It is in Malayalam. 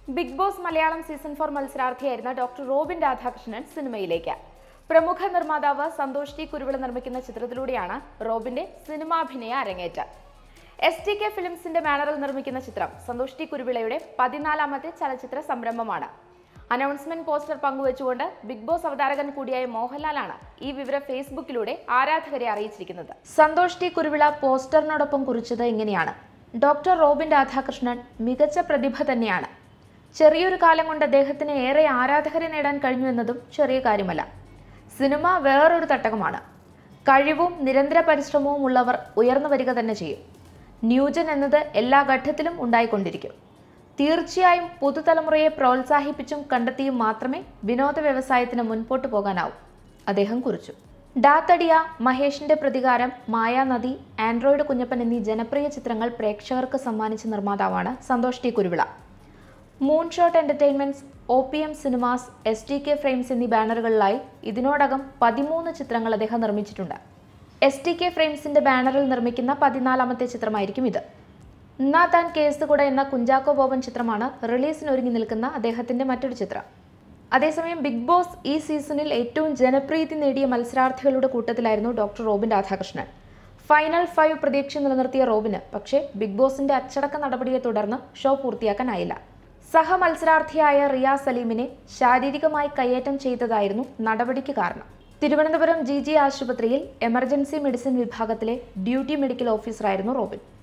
big Boss Malayalam season four മത്സരാർത്ഥിയായിരുന്ന ഡോക്ടർ റോബിൻ രാധാകൃഷ്ണൻ സിനിമയിലേക്ക് പ്രമുഖ നിർമ്മാതാവ് സന്തോഷ് ടി കുരുവിള നിർമ്മിക്കുന്ന ചിത്രത്തിലൂടെയാണ് റോബിന്റെ സിനിമാഭിനയ അരങ്ങേറ്റം എസ് ടി കെ ഫിലിംസിന്റെ ബാനറിൽ നിർമ്മിക്കുന്ന ചിത്രം സന്തോഷ് ടി കുരുവിളയുടെ പതിനാലാമത്തെ ചലച്ചിത്ര സംരംഭമാണ് അനൗൺസ്മെന്റ് പോസ്റ്റർ പങ്കുവച്ചുകൊണ്ട് ബിഗ് ബോസ് അവതാരകൻ കൂടിയായ മോഹൻലാലാണ് ഈ വിവരം ഫേസ്ബുക്കിലൂടെ ആരാധകരെ അറിയിച്ചിരിക്കുന്നത് സന്തോഷ് ടി കുരുവിള പോസ്റ്ററിനോടൊപ്പം കുറിച്ചത് ഇങ്ങനെയാണ് ഡോക്ടർ റോബിൻ രാധാകൃഷ്ണൻ മികച്ച പ്രതിഭ തന്നെയാണ് ചെറിയൊരു കാലം കൊണ്ട് അദ്ദേഹത്തിന് ഏറെ ആരാധകരെ നേടാൻ കഴിഞ്ഞു എന്നതും ചെറിയ കാര്യമല്ല സിനിമ വേറൊരു തട്ടകമാണ് കഴിവും നിരന്തര പരിശ്രമവും ഉള്ളവർ ഉയർന്നു വരിക തന്നെ ചെയ്യും ന്യൂജൻ എന്നത് എല്ലാ ഘട്ടത്തിലും ഉണ്ടായിക്കൊണ്ടിരിക്കും തീർച്ചയായും പുതുതലമുറയെ പ്രോത്സാഹിപ്പിച്ചും കണ്ടെത്തിയും മാത്രമേ വിനോദ വ്യവസായത്തിന് മുൻപോട്ട് പോകാനാവൂ അദ്ദേഹം കുറിച്ചു ഡാത്തടിയ മഹേഷിന്റെ പ്രതികാരം മായാനദി ആൻഡ്രോയിഡ് കുഞ്ഞപ്പൻ എന്നീ ജനപ്രിയ ചിത്രങ്ങൾ പ്രേക്ഷകർക്ക് സമ്മാനിച്ച നിർമ്മാതാവാണ് Santhosh T Kuruvila Moonshot Entertainments O P M Cinemas S T K Frames എന്നീ ബാനറുകളിലായി ഇതിനോടകം പതിമൂന്ന് ചിത്രങ്ങൾ അദ്ദേഹം നിർമ്മിച്ചിട്ടുണ്ട് എസ് ടി കെ ഫ്രെയിംസിന്റെ ബാനറിൽ നിർമ്മിക്കുന്ന പതിനാലാമത്തെ ചിത്രമായിരിക്കും ഇത് എന്നാ താൻ കേസ് കൂടെ എന്ന കുഞ്ചാക്കോ ബോബൻ ചിത്രമാണ് റിലീസിനൊരുങ്ങി നിൽക്കുന്ന അദ്ദേഹത്തിന്റെ മറ്റൊരു ചിത്രം അതേസമയം ബിഗ് ബോസ് ഈ സീസണിൽ ഏറ്റവും ജനപ്രീതി നേടിയ മത്സരാർത്ഥികളുടെ കൂട്ടത്തിലായിരുന്നു doctor Robin Radhakrishnan final five പ്രതീക്ഷ നിലനിർത്തിയ റോബിന് പക്ഷേ ബിഗ് ബോസിന്റെ അച്ചടക്ക നടപടിയെ തുടർന്ന് ഷോ പൂർത്തിയാക്കാനായില്ല സഹ മത്സരാർത്ഥിയായ റിയ സലീമിനെ ശാരീരികമായി കയ്യേറ്റം ചെയ്തതായിരുന്നു നടപടിക്ക് കാരണം തിരുവനന്തപുരം ജി ജി ആശുപത്രിയിൽ എമർജൻസി മെഡിസിൻ വിഭാഗത്തിലെ ഡ്യൂട്ടി മെഡിക്കൽ ഓഫീസറായിരുന്നു റോബിൻ